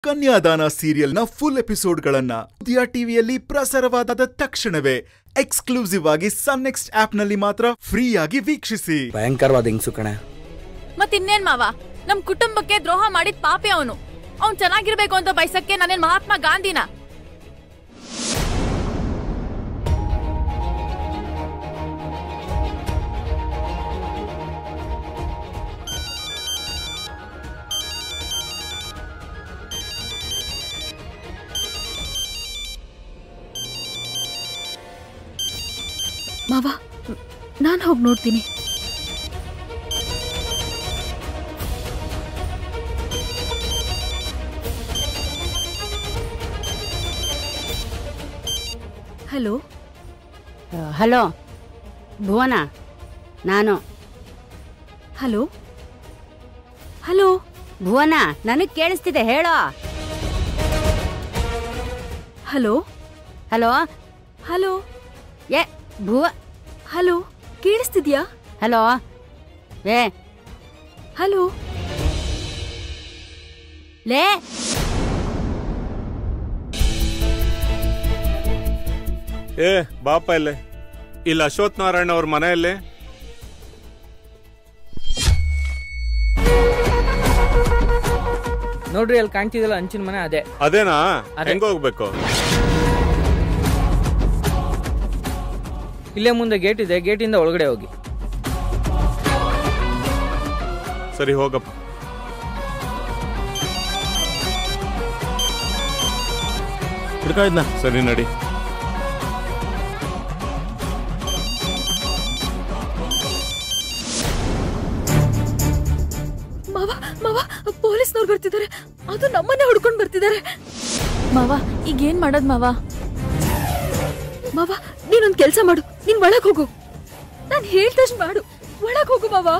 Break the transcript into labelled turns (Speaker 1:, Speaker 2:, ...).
Speaker 1: ಕನ್ಯಾದಾನ ಸೀರಿಯಲ್ನ full ಎಪಿಸೋಡ್ಗಳನ್ನ ಉದಯ ಟಿವಿಯಲ್ಲಿ ಪ್ರಸಾರವಾದ ತಕ್ಷಣವೇ ಎಕ್ಸ್ಕ್ಲೂಸಿವ್ ಆಗಿ ಸನ್ ನೆಕ್ಸ್ಟ್ ಆಪ್ನಲ್ಲಿ ಮಾತ್ರ ಫ್ರೀಯಾಗಿ ವೀಕ್ಷಿಸಿ
Speaker 2: ಭಯಂಕರವಾದ ಹಿಂಗ್ಸು ಕಣೆ
Speaker 3: ಮತ್ತಿನ್ನೇನ್ ಮಾವ ನಮ್ ಕುಟುಂಬಕ್ಕೆ ದ್ರೋಹ ಮಾಡಿದ್ ಪಾಪಿ ಅವನು ಅವ್ನ್ ಚೆನ್ನಾಗಿರ್ಬೇಕು ಅಂತ ಬಯಸಕ್ಕೆ ನಾನೇನ್ ಮಹಾತ್ಮ ಗಾಂಧಿನ
Speaker 4: ಮಾವ ನಾನು ಹೋಗಿ ನೋಡ್ತೀನಿ ಹಲೋ
Speaker 5: ಹಲೋ ಭುವನ ನಾನು
Speaker 4: ಹಲೋ ಹಲೋ
Speaker 5: ಭುವನ ನನಗ್ ಕೇಳಿಸ್ತಿದೆ ಹೇಳೋ
Speaker 4: ಹಲೋ
Speaker 5: ಹಲೋ
Speaker 4: ಹಲೋ
Speaker 5: ಏ ಭುವ
Speaker 4: ಹಲೋ ಕೇಳಿಸ್ತಿದ್ಯಾ
Speaker 5: ಹಲೋ ಏ
Speaker 4: ಹಲೋ
Speaker 5: ಲೇ
Speaker 6: ಏ ಬಾಪ ಇಲ್ಲೇ ಇಲ್ಲಿ ಅಶ್ವಥ್ ನಾರಾಯಣ ಅವ್ರ ಮನೆಯಲ್ಲಿ
Speaker 2: ನೋಡ್ರಿ ಅಲ್ಲಿ ಕಾಣ್ತಿದಲ್ಲ ಹಂಚಿನ ಮನೆ ಅದೇ
Speaker 6: ಅದೇನಾ
Speaker 2: ಅದೇ.
Speaker 6: ಹೆಂಗ್ ಹೋಗ್ಬೇಕು
Speaker 2: ಇಲ್ಲೇ ಮುಂದೆ ಗೇಟ್ ಇದೆ ಗೇಟಿಂದ ಒಳಗಡೆ ಹೋಗಿ
Speaker 6: ಸರಿ ಹೋಗಪ್ಪ ಸರಿ ನಡಿ
Speaker 4: ಮಾವ ಮಾವ ಪೊಲೀಸ್ನವ್ರು ಬರ್ತಿದ್ದಾರೆ ಅದು ನಮ್ಮನ್ನೇ ಹುಡ್ಕೊಂಡು ಬರ್ತಿದ್ದಾರೆ
Speaker 3: ಮಾವ ಈಗ ಏನ್ ಮಾಡೋದ್ ಮಾವ
Speaker 4: ಮಾವ ನೀನೊಂದ್ ಕೆಲ್ಸ ಮಾಡು ನೀನ್ ಒಳಗ್ ಹೋಗು ನಾನ್ ಹೇಳ್ದಷ್ಟು ಮಾಡು ಒಳಗ್ ಹೋಗು ಮಾವ